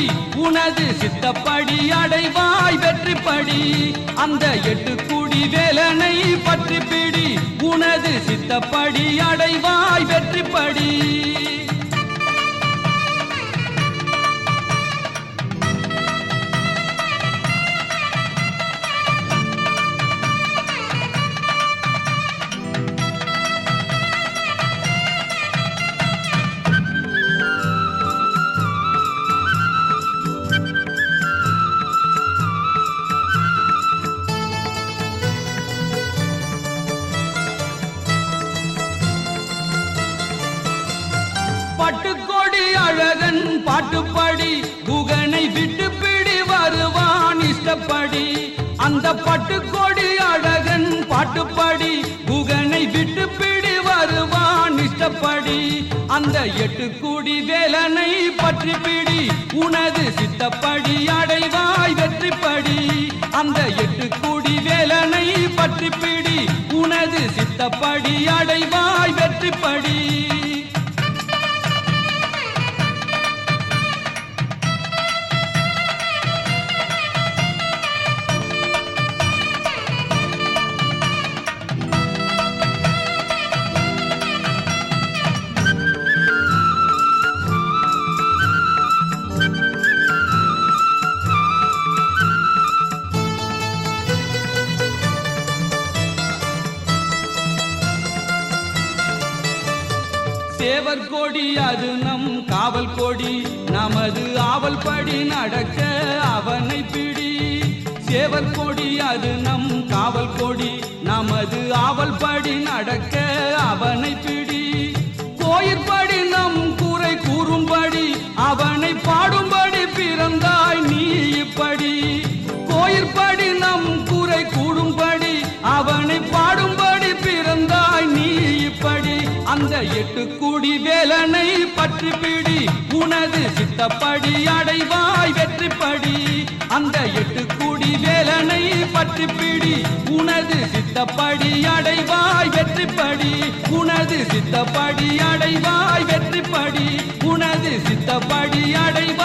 உனது சித்தப்படி அடைவாய் வெற்றிப்படி அந்த எட்டு கூடி வேலனை பற்றி பிடி உனது சித்தப்படி அடைவாய் வெற்றிப்படி பட்டுக்கொடி அழகன் பாட்டுப்படி குகனை விட்டு பிடி வருவான் இஷ்டப்படி அந்த பட்டுக்கொடி அழகன் பாட்டுப்படி குகனை விட்டு பிடி வருவான் இஷ்டப்படி அந்த எட்டு கூடி வேலனை பற்றி பிடி உனது சித்தப்படி அடைவாய் வெற்றிப்படி அந்த எட்டு கூடி வேலனை பற்றி பிடி உனது சித்தப்படி அடைவாய் வெற்றிப்படி சேவர் கொடி அது நம் காவல் கொடி நமது ஆவல் படி நடக்க அவனை பிடி சேவர் கொடி அது நம் காவல் கொடி நமது ஆவல் படி நடக்க அவனை பிடி கோயிற்படி நம் குறை கூறும்படி அவனை பாடும்படி பிறந்தாய் நீ இப்படி கோயிற்படி நம் குறை கூடும்படி அவனை பாடும்படி பிறந்தாய் நீ இப்படி அந்த எட்டு கூடி வேலனை பற்றி பிடி உனது சித்தப்படி அடைவாய் வெற்றிப்படி அந்த எட்டு கூடி வேலனை பற்றி பிடி உனது சித்தப்படி அடைவாய் வெற்றிப்படி உனது சித்தப்படி அடைவாய் வெற்றிப்படி உனது சித்தப்படி அடைவாய்